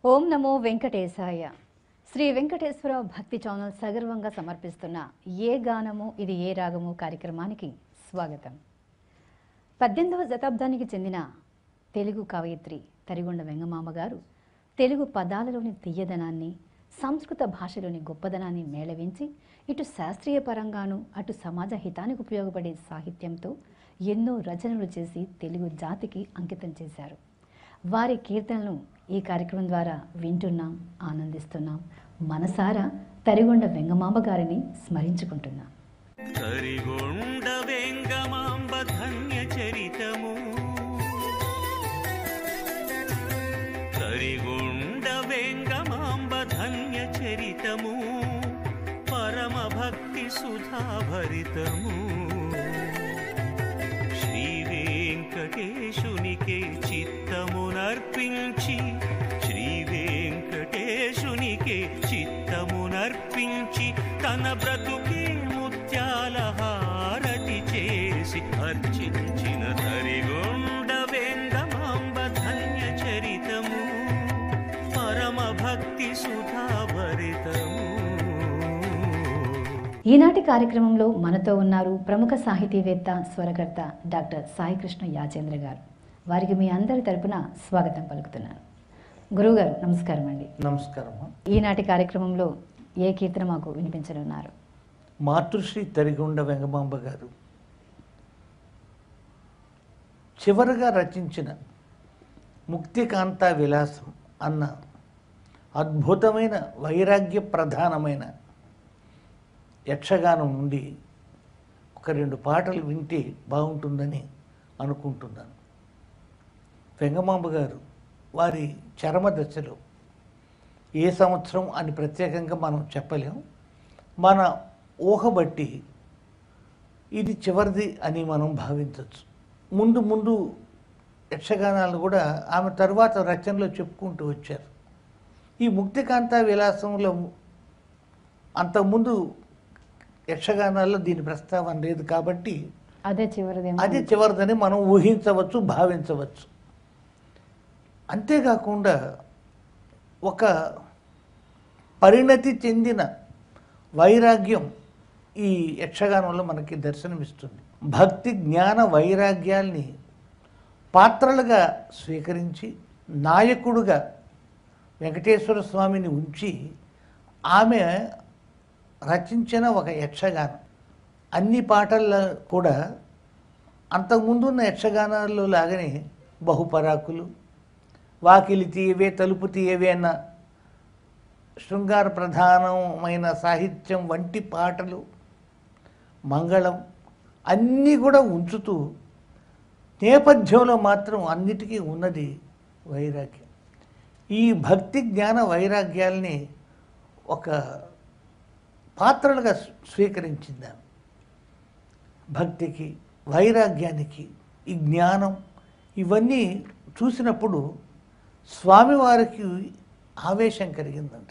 ఓం నమో వెంకటేశాయ శ్రీ వెంకటేశ్వర భక్తి ఛానల్ సగర్వంగా సమర్పిస్తున్న ఏ గానము ఇది ఏ రాగము కార్యక్రమానికి స్వాగతం పద్దెనిమిదవ శతాబ్దానికి చెందిన తెలుగు కవయిత్రి తరిగొండ వెంగమామ గారు తెలుగు పదాలలోని తీయదనాన్ని సంస్కృత భాషలోని గొప్పదనాన్ని మేళవించి ఇటు శాస్త్రీయ పరంగాను అటు సమాజ హితానికి ఉపయోగపడే సాహిత్యంతో ఎన్నో రచనలు చేసి తెలుగు జాతికి అంకితం చేశారు వారి కీర్తనలు ఈ కార్యక్రమం ద్వారా వింటున్నాం ఆనందిస్తున్నాం మనసారా తరిగొండ వెంగమాంబ గారిని స్మరించుకుంటున్నాం కరిగొండ వెంగమాంబ ధన్య చరితము కరిగొండ వెంగమాంబ ధన్య చరితము పరమ భక్తి సుధాభరితము శ్రీ వెంకటేశునికే చిత్తమునర్పించి శ్రీ వెంకటేశునికే చిత్తమునర్పించి తన బ్రతుకే ముత్యాల హారతి చేసి అర్చించిన తరిగొండ వెంగమాంబ ధన్య చరితము పరమ భక్తి సుధాభరితము ఈనాటి కార్యక్రమంలో మనతో ఉన్నారు ప్రముఖ సాహితీవేత్త స్వరకర్త డాక్టర్ సాయికృష్ణ యాచేంద్ర గారు వారికి మీ అందరి తరపున స్వాగతం పలుకుతున్నాను గురువుగారు నమస్కారం అండి నమస్కారం ఈనాటి కార్యక్రమంలో ఏ కీర్తన మాకు వినిపించనున్నారు మాతృశ్రీ తరిగొండ వెంగమాంబ గారు చివరగా రచించిన ముక్తికాంత విలాసం అన్న అద్భుతమైన వైరాగ్య ప్రధానమైన యక్షగానం నుండి ఒక రెండు పాటలు వింటే బాగుంటుందని అనుకుంటున్నాను వెంగమాంబ గారు వారి చరమ దశలో ఏ సంవత్సరం అని ప్రత్యేకంగా మనం చెప్పలేం మన ఊహ బట్టి ఇది చివరిది అని మనం భావించవచ్చు ముందు ముందు యక్షగానాలు కూడా ఆమె తర్వాత రచనలో చెప్పుకుంటూ వచ్చారు ఈ ముక్తికాంత విలాసంలో అంతకుముందు యక్షగానాల్లో దీని ప్రస్తావన లేదు కాబట్టి అదే చివరిదేమో అది చివరిదని మనం ఊహించవచ్చు భావించవచ్చు అంతేకాకుండా ఒక పరిణతి చెందిన వైరాగ్యం ఈ యక్షగానంలో మనకి దర్శనమిస్తుంది భక్తి జ్ఞాన వైరాగ్యాల్ని పాత్రలుగా స్వీకరించి నాయకుడుగా వెంకటేశ్వర స్వామిని ఉంచి ఆమె రచించిన ఒక యక్షగానం అన్ని పాటల్లో కూడా అంతకుముందు ఉన్న యక్షగానాల్లో లాగానే బహుపరాకులు వాకిలి తీయవే తలుపు తీయవే అన్న శృంగార ప్రధానమైన సాహిత్యం వంటి పాటలు మంగళం అన్నీ కూడా ఉంచుతూ నేపథ్యంలో మాత్రం అన్నిటికీ ఉన్నది వైరాగ్యం ఈ భక్తి జ్ఞాన వైరాగ్యాల్ని ఒక పాత్రలుగా స్వీకరించింది ఆమె. భక్తికి వైరాగ్యానికి ఈ జ్ఞానం ఇవన్నీ చూసినప్పుడు స్వామివారికి ఆవేశం కలిగిందంట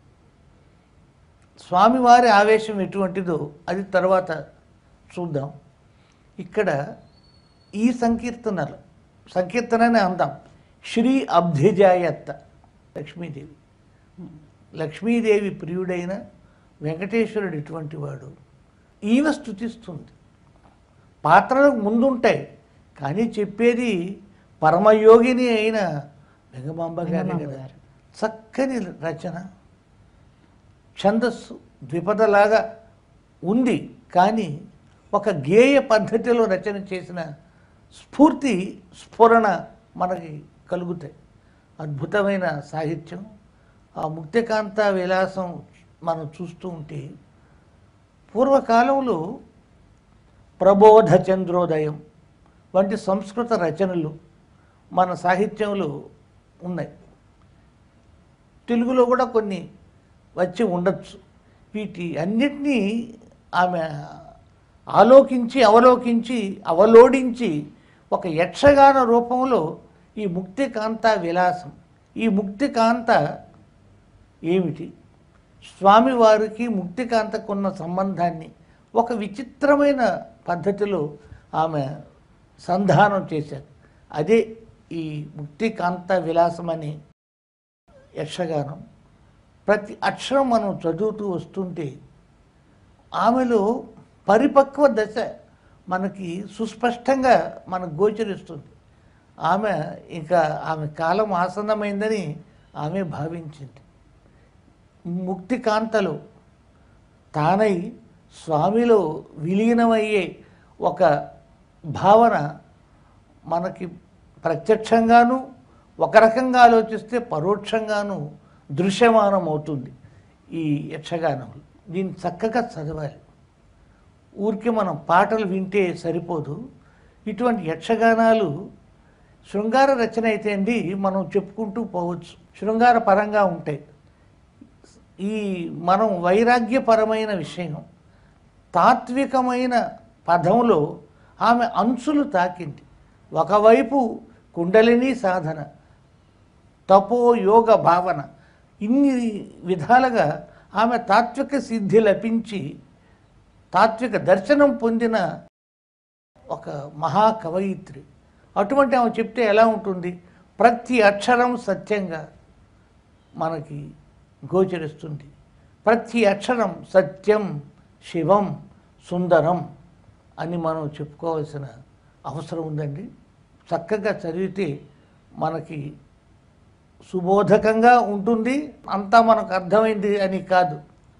స్వామివారి ఆవేశం ఎటువంటిదో అది తర్వాత చూద్దాం ఇక్కడ ఈ సంకీర్తనలు సంకీర్తననే అందాం శ్రీ అబ్ధిజాయత్త లక్ష్మీదేవి లక్ష్మీదేవి ప్రియుడైన వెంకటేశ్వరుడు ఎటువంటి వాడు ఈమె స్థుతిస్తుంది పాత్రలకు ముందుంటాయి కానీ చెప్పేది పరమయోగిని అయిన వెంగమాంబ గారి వెంగమాంబ కదా గారు. చక్కని రచన ఛందస్సు ద్విపదలాగా ఉంది కానీ ఒక గేయ పద్ధతిలో రచన చేసిన స్ఫూర్తి స్ఫురణ మనకి కలుగుతాయి అద్భుతమైన సాహిత్యం ఆ ముక్తికాంత విలాసం మనం చూస్తూ ఉంటే పూర్వకాలంలో ప్రబోధ చంద్రోదయం వంటి సంస్కృత రచనలు మన సాహిత్యంలో ఉన్నాయి తెలుగులో కూడా కొన్ని వచ్చి ఉండొచ్చు వీటి అన్నిటినీ ఆమె ఆలోకించి అవలోకించి అవలోడించి ఒక యక్షగాన రూపంలో ఈ ముక్తికాంత విలాసం ఈ ముక్తికాంత ఏమిటి స్వామివారికి ముక్తికాంతకున్న సంబంధాన్ని ఒక విచిత్రమైన పద్ధతిలో ఆమె సంధానం చేశారు అదే ఈ ముక్తికాంత విలాసం అని యక్షగానం ప్రతి అక్షరం మనం చదువుతూ వస్తుంటే ఆమెలో పరిపక్వ దశ మనకి సుస్పష్టంగా మనకు గోచరిస్తుంది ఆమె ఇంకా ఆమె కాలం ఆసన్నమైందని ఆమె భావించింది ముక్తి కాంతలో తానై స్వామిలో విలీనమయ్యే ఒక భావన మనకి ప్రత్యక్షంగాను ఒక రకంగా ఆలోచిస్తే పరోక్షంగాను దృశ్యమానం అవుతుంది ఈ యక్షగానంలో దీన్ని చక్కగా చదవాలి ఊరికి మనం పాటలు వింటే సరిపోదు ఇటువంటి యక్షగానాలు శృంగార రచన అయితే అండి మనం చెప్పుకుంటూ పోవచ్చు శృంగార పరంగా ఉంటాయి ఈ మనం వైరాగ్యపరమైన విషయం తాత్వికమైన పదంలో ఆమె అంచులు తాకింది ఒకవైపు కుండలిని సాధన తపో యోగ భావన ఇన్ని విధాలుగా ఆమె తాత్విక సిద్ధి లభించి తాత్విక దర్శనం పొందిన ఒక మహాకవయిత్రి అటువంటి ఆమె చెప్తే ఎలా ఉంటుంది ప్రతి అక్షరం సత్యంగా మనకి గోచరిస్తుంది ప్రతి అక్షరం సత్యం శివం సుందరం అని మనం చెప్పుకోవాల్సిన అవసరం ఉందండి చక్కగా చదివితే మనకి సుబోధకంగా ఉంటుంది అంతా మనకు అర్థమైంది అని కాదు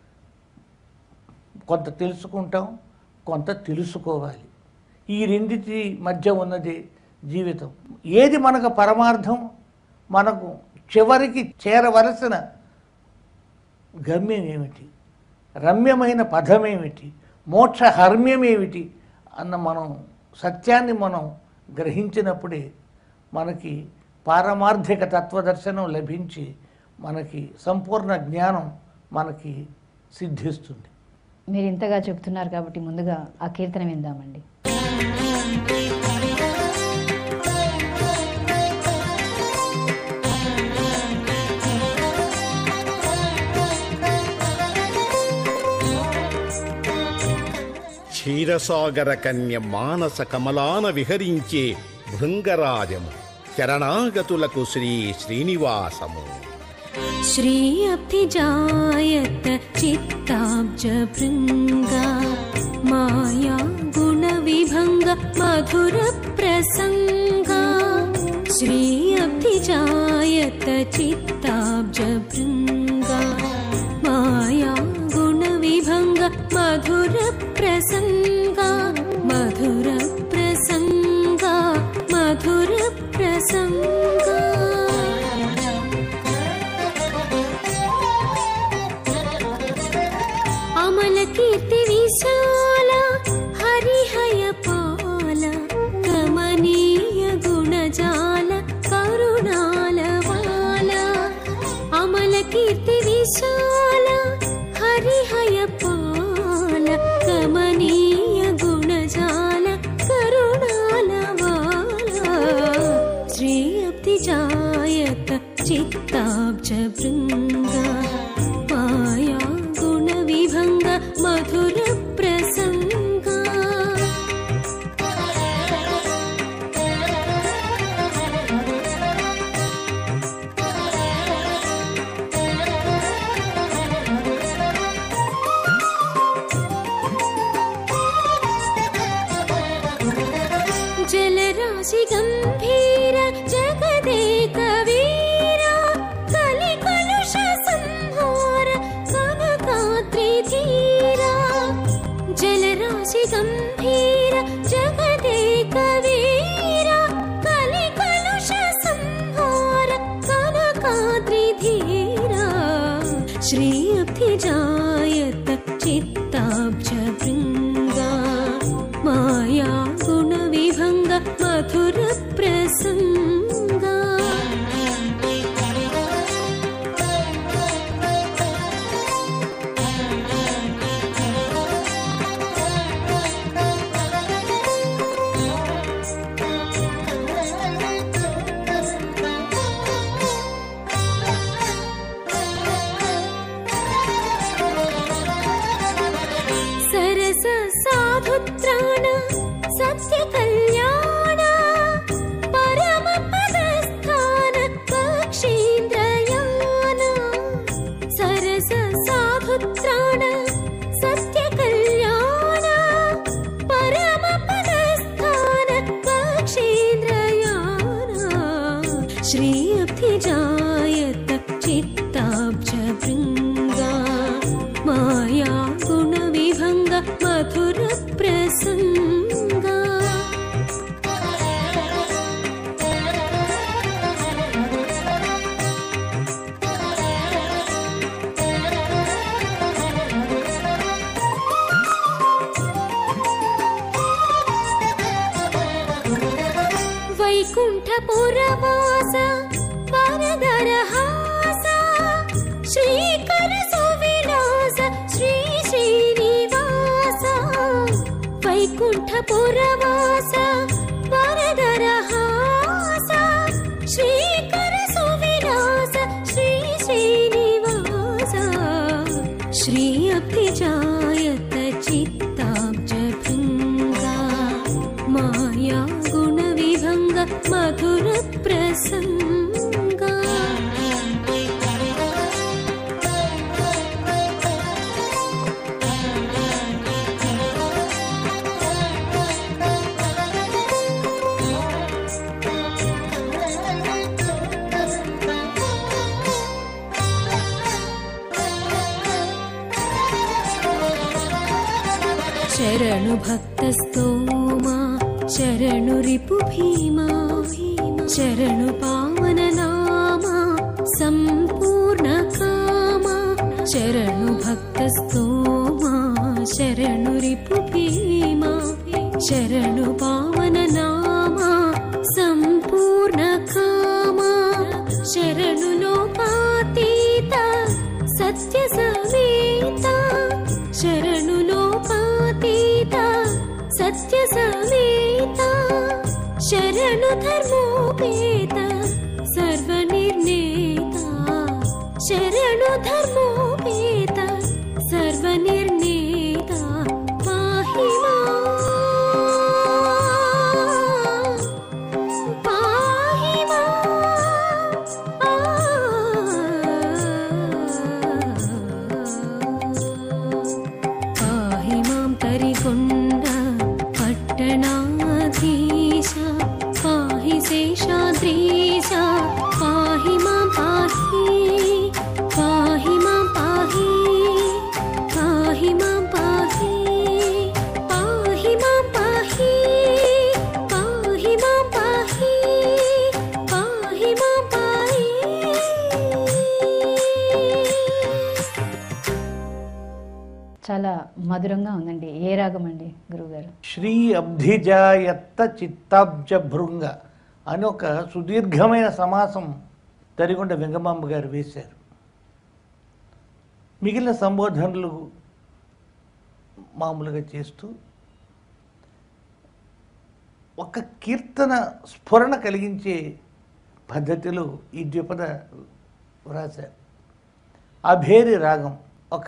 కొంత తెలుసుకుంటాం కొంత తెలుసుకోవాలి ఈ రెండిటి మధ్య ఉన్నది జీవితం ఏది మనకు పరమార్థం మనకు చివరికి చేరవలసిన గమ్యం ఏమిటి రమ్యమైన పదమేమిటి మోక్ష హర్మ్యమేమిటి అన్న మనం సత్యాన్ని మనం గ్రహించినప్పుడే మనకి పారమార్థిక తత్వదర్శనం లభించి మనకి సంపూర్ణ జ్ఞానం మనకి సిద్ధిస్తుంది మీరు ఇంతగా చెప్తున్నారు కాబట్టి ముందుగా ఆ కీర్తన విందామండి క్షీరసాగర కన్య మానస కమలాన విహరించే భృంగరాజము శరణాగతులకు శ్రీ శ్రీనివాసము श्री अब्धिजायत चित्ताब्जभृङ्गा माया गुणविभङ्ग मधुरप्रसङ्गा श्री अब्धिजायत चित्ताब्जभृङ्गा माया गुणविभङ्ग मधुरप्रसङ्गा मधुरप्रसङ्गा मधुरप्रसङ्गा అమల కీర్తి విశాల హరిహయ పాల కమనీయ గుణజాల కరుణాల వాల అమల కీర్తి విశాల హరిహయ పాల కమనీయ గుణజాల కరుణాల వాల శ్రీ అబ్ధిజాయత చిత్తాబ్జ బృంగా మాయా గుణవిభంగ మధుర ప్రసంగా జలరాశి గంభీర జగదేక వీర కలి కలుష సంహార కనకాద్రి ధీర జలరాశి గంభీర జగదేక వీర కలి కలుష సంహార కనకాద్రి ధీర శ్రీ అభిజాయత చిత్తాబ్జ బృంగా మాయా గుణ విభంగ మధుర ప్రసంగా च भृङ्गा माया गुणविभङ्ग मधुरप्रसङ्गा वैकुण्ठपुरवास वरदरहास श्रीकर सुविलास श्री श्रीनिवास वैकुण्ठपुरवास वरदरहास श्रीकर सुविलास श्री श्रीनिवास श्री अभिजायत चित्ताब्ज भृङ्गा माया गुणविभङ्ग मधुरप्रसङ्गा शरणु भक्तस्तोमा शरणु रिपु भीमा शरणु पावन नामा सम्पूर्ण कामा शरणु भक्तस्तोमा शरणु रिपु भीमा शरणु पावन नामा सम्पूर्ण कामा शरणु लोकातीत सत्य समेता शरणु लोकातीत सत्य समेता शरणु धर्मोपेत सर्वनिर्णेता शरणु धर्मोपेत सर्वनिर्णेता पाहि माम्, पाहि पाहि मां तरिకొండ पट्टणाधीश पाहि शेषाद्रीश पाहि मां पाहि पाहि मां पाहि पाहि मां पाहि पाहि मां पाहि पाहि मां पाहि पाहि मां पाहि చాలా మధురంగా ఉందండి ఏ రాగం అండి గురువుగారు శ్రీ అబ్ధిజాయత్త చిత్తాబ్జ భృంగ అని ఒక సుదీర్ఘమైన సమాసం తరిగొండ వెంగమాంబ గారు వేశారు మిగిలిన సంబోధనలు మామూలుగా చేస్తూ ఒక కీర్తన స్ఫురణ కలిగించే పద్ధతిలో ఈ ద్విపద వ్రాశారు అభేరి రాగం ఒక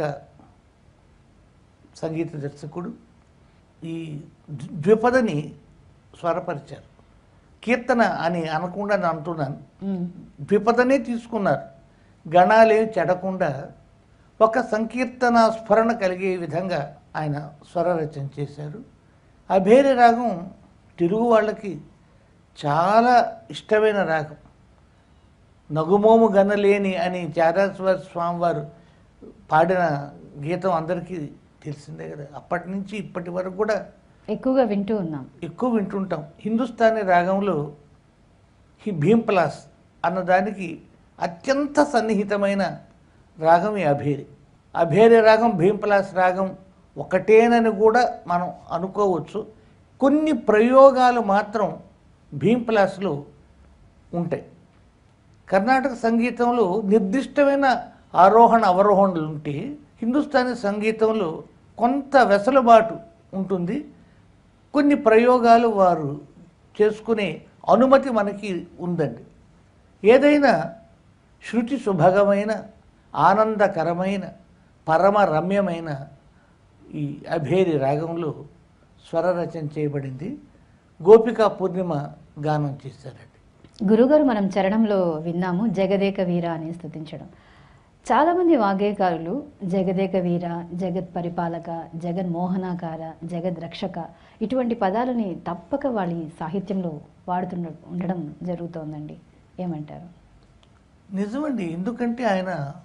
సంగీత దర్శకుడు ఈ ద్విపదని స్వరపరిచారు కీర్తన అని అనకుండా నేను అంటున్నాను మ్మ్. ద్విపదనే తీసుకున్నారు గణాలేం చెడకుండా ఒక సంకీర్తన స్ఫురణ కలిగే విధంగా ఆయన స్వర రచన చేశారు అభేరి రాగం తెలుగు వాళ్ళకి చాలా ఇష్టమైన రాగం నగుమోము గనలేని అని చారాశ్వర స్వామివారు పాడిన గీతం అందరికీ తెలిసిందే కదా అప్పటి నుంచి ఇప్పటి వరకు కూడా ఎక్కువగా వింటూ ఉన్నాం ఎక్కువ వింటుంటాం హిందుస్థానీ రాగంలో ఈ భీంప్లాస్ అన్నదానికి అత్యంత సన్నిహితమైన రాగం ఈ అభేరి అభేరి రాగం భీంప్లాస్ రాగం ఒకటేనని కూడా మనం అనుకోవచ్చు కొన్ని ప్రయోగాలు మాత్రం భీంప్లాస్లో ఉంటాయి కర్ణాటక సంగీతంలో నిర్దిష్టమైన ఆరోహణ అవరోహణలు ఉంటే హిందుస్థానీ సంగీతంలో కొంత వెసలుబాటు ఉంటుంది కొన్ని ప్రయోగాలు వారు చేసుకునే అనుమతి మనకి ఉందండి ఏదైనా శృతి సుభగమైన ఆనందకరమైన పరమ రమ్యమైన ఈ అభేరి రాగంలో స్వర రచన చేయబడింది గోపికా పూర్ణిమ గానం చేశారండి గురుగారు మనం చరణంలో విన్నాము జగదేక వీర అని స్థుతించడం చాలామంది వాగ్గేయకారులు జగదేక వీర జగత్ పరిపాలక జగన్మోహనాకార జగద్ రక్షక ఇటువంటి పదాలని తప్పక వాళ్ళ సాహిత్యంలో వాడుతుండ ఉండడం జరుగుతోందండి ఏమంటారు నిజమండి ఎందుకంటే ఆయన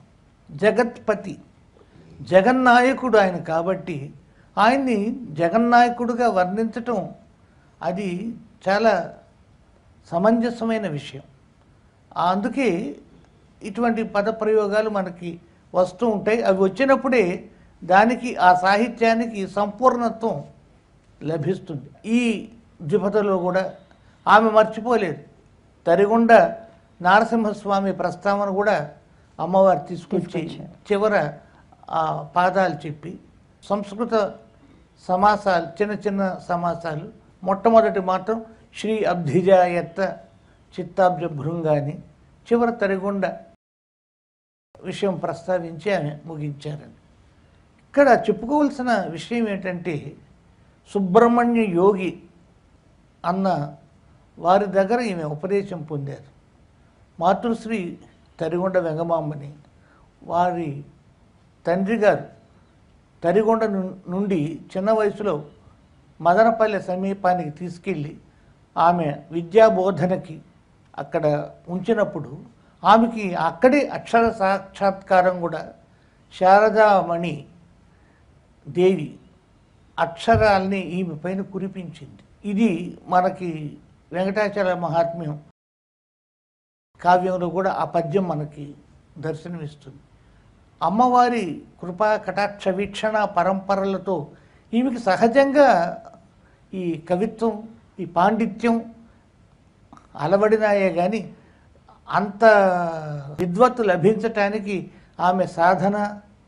జగత్పతి జగన్నాయకుడు ఆయన కాబట్టి ఆయన్ని జగన్నాయకుడుగా వర్ణించటం అది చాలా సమంజసమైన విషయం అందుకే ఇటువంటి పదప్రయోగాలు మనకి వస్తూ ఉంటాయి అవి వచ్చినప్పుడే దానికి ఆ సాహిత్యానికి సంపూర్ణత్వం లభిస్తుంది ఈ ద్విపదలో కూడా ఆమె మర్చిపోలేదు తరిగొండ నారసింహస్వామి ప్రస్తావన కూడా అమ్మవారు తీసుకొచ్చి తీసుకొచ్చారు. చివర ఆ పాదాలు చెప్పి సంస్కృత సమాసాలు చిన్న చిన్న సమాసాలు మొట్టమొదటి మాత్రం శ్రీ అబ్ధిజాయత్త చిత్తాబ్జ భృంగాని చివర తరిగొండ విషయం ప్రస్తావించి ఆమె ముగించారని ఇక్కడ చెప్పుకోవాల్సిన విషయం ఏంటంటే సుబ్రహ్మణ్య యోగి అన్న వారి దగ్గర ఈమె ఉపదేశం పొందారు మాతృశ్రీ తరిగొండ వెంగమాంబని వారి తండ్రి గారు తరిగొండ ను- నుండి చిన్న వయసులో మదనపల్లె సమీపానికి తీసుకెళ్ళి ఆమె విద్యాబోధనకి అక్కడ ఉంచినప్పుడు ఆమెకి అక్కడే అక్షర సాక్షాత్కారం కూడా శారదామణి దేవి అక్షరాల్ని ఈమె పైన కురిపించింది ఇది మనకి వెంకటాచల మహాత్మ్యం కావ్యంలో కూడా ఆ పద్యం మనకి దర్శనమిస్తుంది అమ్మవారి కృపా కటాక్ష వీక్షణ పరంపరలతో ఈమెకి సహజంగా ఈ కవిత్వం ఈ పాండిత్యం అలవడినాయే కానీ అంత విద్వత్తు లభించటానికి ఆమె సాధన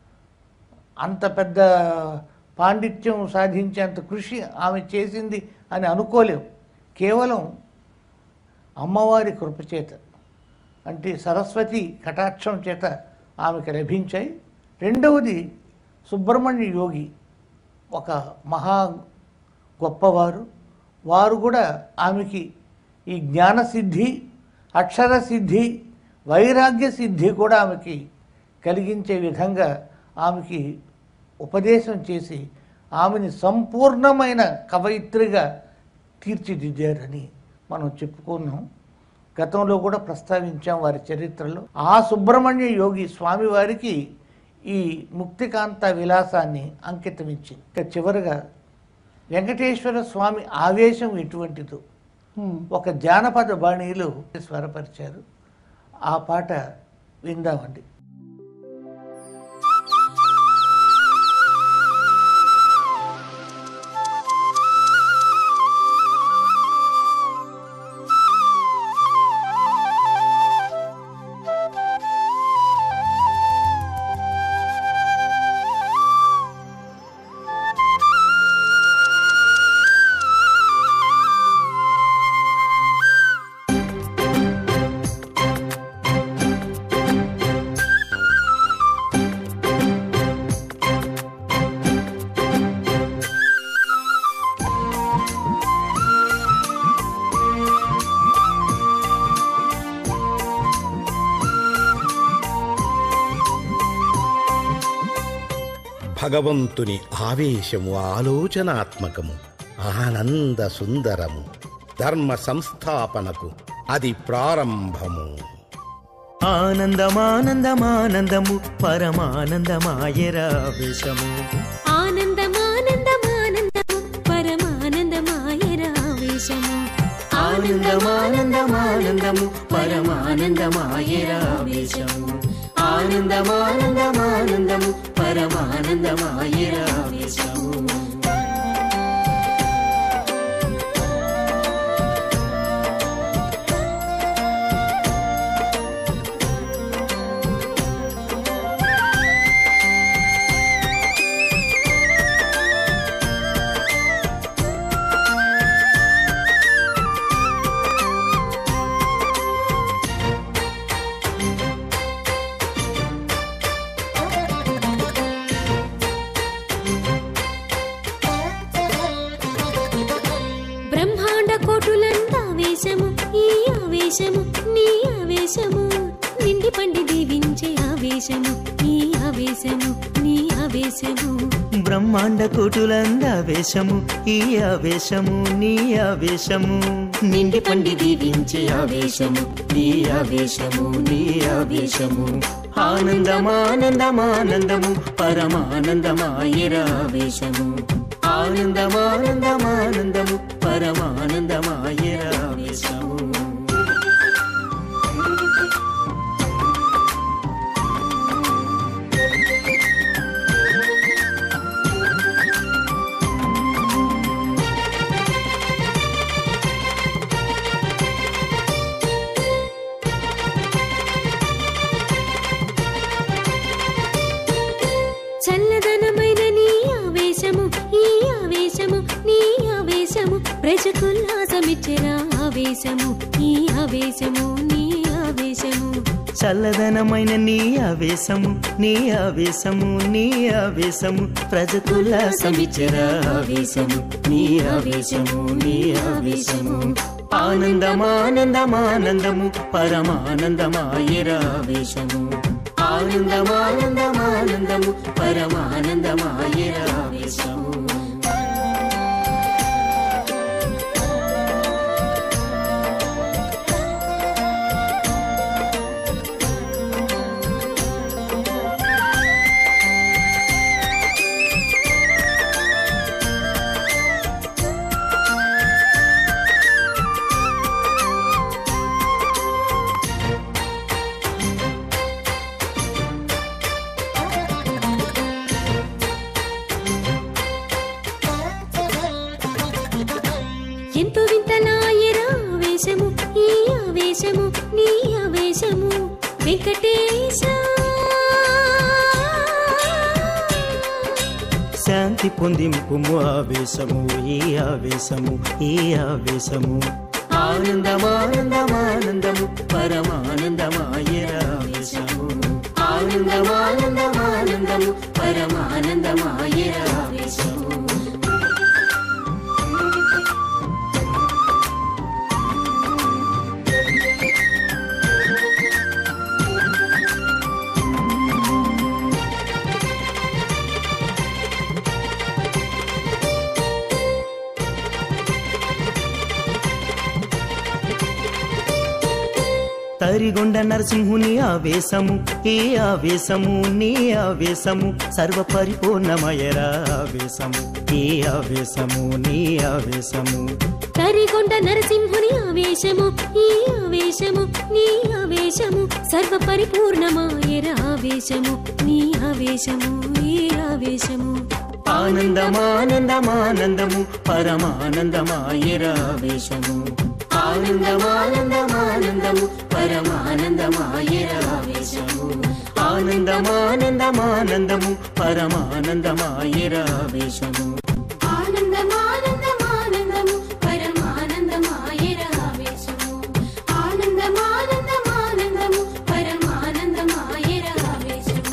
అంత పెద్ద పాండిత్యం సాధించేంత కృషి ఆమె చేసింది అని అనుకోలేం కేవలం అమ్మవారి కృపచేత అంటే సరస్వతి కటాక్షం చేత ఆమెకు లభించాయి రెండవది సుబ్రహ్మణ్య యోగి ఒక మహా గొప్పవారు వారు కూడా ఆమెకి ఈ జ్ఞానసిద్ధి అక్షర సిద్ధి వైరాగ్య సిద్ధి కూడా ఆమెకి కలిగించే విధంగా ఆమెకి ఉపదేశం చేసి ఆమెని సంపూర్ణమైన కవయిత్రిగా తీర్చిదిద్దారని మనం చెప్పుకున్నాం గతంలో కూడా ప్రస్తావించాం వారి చరిత్రలో ఆ సుబ్రహ్మణ్య యోగి స్వామివారికి ఈ ముక్తికాంత విలాసాన్ని అంకితమిచ్చింది ఇక చివరగా వెంకటేశ్వర స్వామి ఆవేశం ఎటువంటిదో హ్మ్. ఒక జానపద బాణీలో స్వరపరిచారు ఆ పాట విందామండి భగవంతుని ఆవేశము ఆలోచనాత్మకము ఆనంద సుందరము ధర్మ సంస్థాపనకు అది ప్రారంభము ఆనందమానందమానందము పరమానందమాయరావేశము ఆనందమానందమానందము పరమానందమాయరావేశము ఆనందమానందమానందము పరమానందమాయరావేశము ఆనందమానందమానందము పరమానందమాయరావేశము బ్రహ్మాండ కోటులంత ఆవేశము ఈ ఆవేశము నీ ఆవేశము నిండి పండి దీవించే ఆవేశము ఈ ఆవేశము నీ ఆవేశము బ్రహ్మాండ కోటులందావేశము ఈ ఆవేశము నీ ఆవేశము నిండి పండి దీవించే ఆవేశము నీ ఆవేశము నీ ఆవేశము ఆనందమానందమానందము పరమానందమాయరావేశము ఆనందమానందమానందము పరమానందమాయరావేశము చల్లదనమైన నీ ఆవేశము ఈ ఆవేశము నీ ఆవేశము ప్రజకుల్లాసమిచ్చరా ఆవేశము ఈ ఆవేశము నీ ఆవేశము చల్లదనమైన నీ ఆవేశము నీ ఆవేశము నీ ఆవేశము ప్రజకుల్లాసమిచ్చరా ఆవేశము నీ ఆవేశము నీ ఆవేశము ఆనందమానందమానందము పరమానందమాయరావేశము ఆనందమానందమానందము పరమానందమాయరావేశము ఎంతో వింతలాయరా ఆవేశము ఈ ఆవేశము నీ ఆవేశము వెంకటేశ శాంతి పొందింపుము ఆవేశము ఈ ఆవేశము ఈ ఆవేశము ఆనందమానందమానందము పరమానందమాయరావేశము ఆనందమానందమానందము పరమానందమాయరావేశము తరిగొండ నరసింహుని ఆవేశము ఈ ఆవేశము నీ ఆవేశము సర్వ పరిపూర్ణమయరా ఆవేశము ఈ ఆవేశము నీ ఆవేశము తరిగొండ నరసింహుని ఆవేశము ఈ ఆవేశము నీ ఆవేశము సర్వ పరిపూర్ణమాయర ఆవేశము నీ ఆవేశము ఈ ఆవేశము ఆనందమానందమానందము పరమానందమాయరావేశము ఆనందమానందమానందము పరమానందమాయరావేశము ఆనందమానందమానందము పరమానందమాయరావేశము ఆనందమానందమానందము పరమానందమాయర ఆవేశము ఆనందమానందమానందము పరమానందమాయర ఆవేశము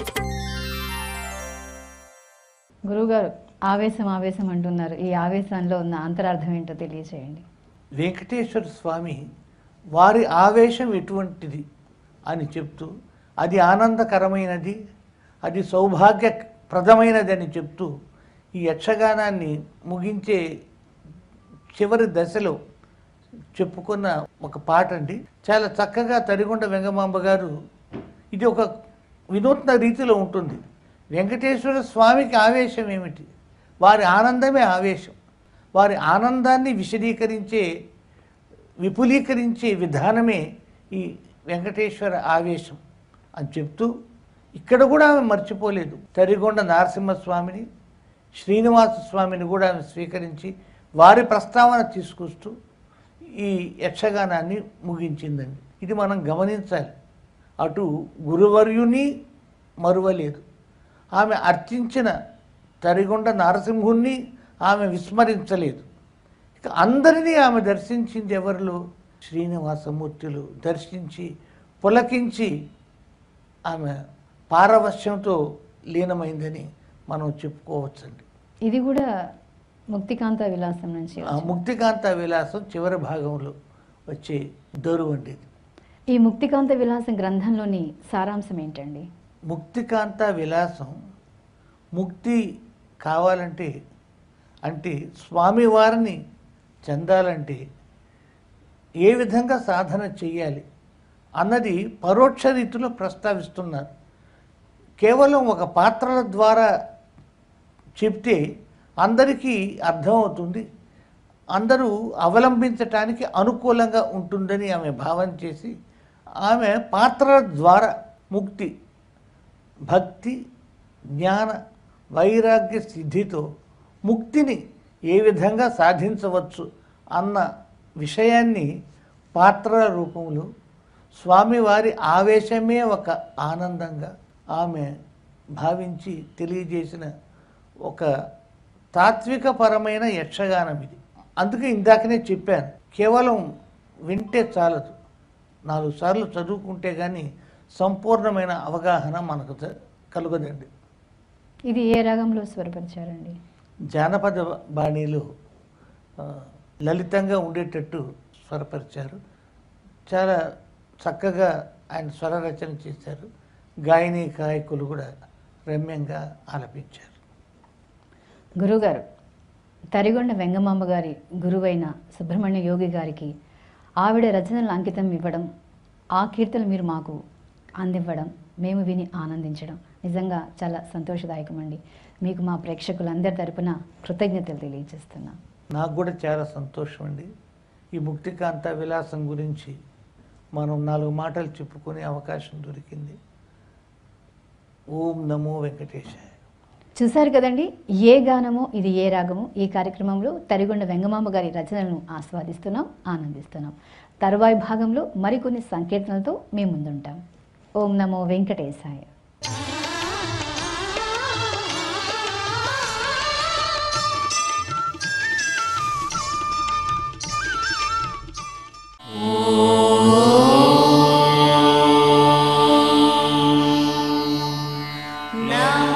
గురువుగారు ఆవేశం ఆవేశం అంటున్నారు ఈ ఆవేశంలో ఉన్న అంతరార్థం ఏంటో తెలియజేయండి వెంకటేశ్వర స్వామి వారి ఆవేశం ఎటువంటిది అని చెప్తూ అది ఆనందకరమైనది అది సౌభాగ్యప్రదమైనది అని చెప్తూ ఈ యక్షగానాన్ని ముగించే చివరి దశలో చెప్పుకున్న ఒక పాట అండి చాలా చక్కగా తరిగొండ వెంగమాంబ గారు ఇది ఒక వినూత్న రీతిలో ఉంటుంది వెంకటేశ్వర స్వామికి ఆవేశం ఏమిటి వారి ఆనందమే ఆవేశం వారి ఆనందాన్ని విశదీకరించే విపులీకరించే విధానమే ఈ వెంకటేశ్వర ఆవేశం అని చెప్తూ ఇక్కడ కూడా ఆమె మర్చిపోలేదు తరిగొండ నరసింహస్వామిని శ్రీనివాస స్వామిని కూడా ఆమె స్వీకరించి వారి ప్రస్తావన తీసుకొస్తూ ఈ యక్షగానాన్ని ముగించిందండి ఇది మనం గమనించాలి అటు గురువర్యుని మరువలేదు ఆమె అర్చించిన తరిగొండ నరసింహుణ్ణి ఆమె విస్మరించలేదు ఇక అందరినీ ఆమె దర్శించింది ఎవరిలో శ్రీనివాసమూర్తులు దర్శించి పులకించి ఆమె పారవశ్యంతో లీనమైందని మనం చెప్పుకోవచ్చండి ఇది కూడా ముక్తికాంత విలాసం నుంచి ఆ ముక్తికాంత విలాసం చివరి భాగంలో వచ్చే దొరువండి ఇది ఈ ముక్తికాంత విలాసం గ్రంథంలోని సారాంశం ఏంటండి ముక్తికాంత విలాసం ముక్తి కావాలంటే అంటే స్వామివారిని చెందాలంటే ఏ విధంగా సాధన చేయాలి అన్నది పరోక్ష రీతిలో ప్రస్తావిస్తున్నారు కేవలం ఒక పాత్రల ద్వారా చెప్తే అందరికీ అర్థమవుతుంది అందరూ అవలంబించటానికి అనుకూలంగా ఉంటుందని ఆమె భావన చేసి ఆమె పాత్రల ద్వారా ముక్తి భక్తి జ్ఞాన వైరాగ్య సిద్ధితో ముక్తిని ఏ విధంగా సాధించవచ్చు అన్న విషయాన్ని పాత్రల రూపంలో స్వామివారి ఆవేశమే ఒక ఆనందంగా ఆమె భావించి తెలియజేసిన ఒక తాత్వికపరమైన యక్షగానం ఇది అందుకే ఇందాకనే చెప్పాను కేవలం వింటే చాలదు నాలుగు సార్లు చదువుకుంటే కానీ సంపూర్ణమైన అవగాహన మనకు త- కలుగదండి ఇది ఏ రాగంలో స్వరపరిచారండి జానపద బాణీలు ఆ, లలితంగా ఉండేటట్టు స్వరపరిచారు చాలా చక్కగా ఆయన స్వర రచన చేశారు గాయని గాయకులు కూడా రమ్యంగా ఆలపించారు గురుగారు తరిగొండ వెంగమాంబ గారి గురువైన సుబ్రహ్మణ్య యోగి గారికి ఆవిడ రచనలు అంకితం ఇవ్వడం ఆ కీర్తనలు మీరు మాకు అందివ్వడం మేము విని ఆనందించడం నిజంగా చాలా సంతోషదాయకమండి మీకు మా ప్రేక్షకులందరి తరపున కృతజ్ఞతలు తెలియజేస్తున్నాం నాకు కూడా చాలా సంతోషం అండి ఈ ముక్తికాంత విలాసం గురించి మనం నాలుగు మాటలు చెప్పుకునే అవకాశం దొరికింది ఓం నమో వెంకటేశాయ చూశారు కదండి ఏ గానము ఇది ఏ రాగము ఈ కార్యక్రమంలో తరిగొండ వెంగమాంబ గారి రచనలను ఆస్వాదిస్తున్నాం ఆనందిస్తున్నాం తరువాయి భాగంలో మరికొన్ని సంకీర్తనలతో మేము ముందుంటాం ఓం నమో వెంకటేశాయ నమో